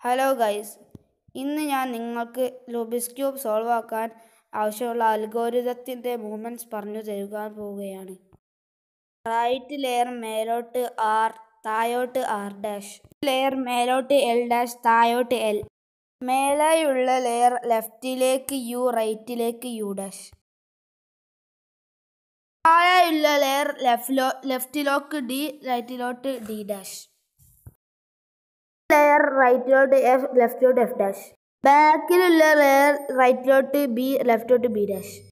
hello guys ഇന്ന് ഞാൻ നിങ്ങൾക്ക് ലുബിസ് ക്യൂബ് സോൾവ് ആക്കാൻ ആവശ്യമുള്ള അൽഗോരിതത്തിൻ്റെ മൂവ്മെൻറ്റ്സ് പറഞ്ഞു തരുവാൻ പോവുകയാണ് റൈറ്റ് ലെയർ മേലോട്ട് ആർ താഴോട്ട് ആർ ഡാഷ് ലെയർ മേലോട്ട് എൽ ഡാഷ് താഴോട്ട് എൽ മേലെയുള്ള ലെയർ ലെഫ്റ്റിലേക്ക് യു റൈറ്റിലേക്ക് യു ഡാഷ് താഴെയുള്ള ലെയർ ലെഫ്റ്റിലോ ലെഫ്റ്റിലോട്ട് ഡി റൈറ്റിലോട്ട് ഡി ഡാഷ് ലെയർ റൈറ്റിലോട്ട് എഫ് ലെഫ്റ്റിലോട്ട് എഫ് ഡാഷ് ബാക്കിലുള്ള ലെയർ റൈറ്റിലോട്ട് ബി ലെഫ്റ്റിലോട്ട് ബി ഡാഷ്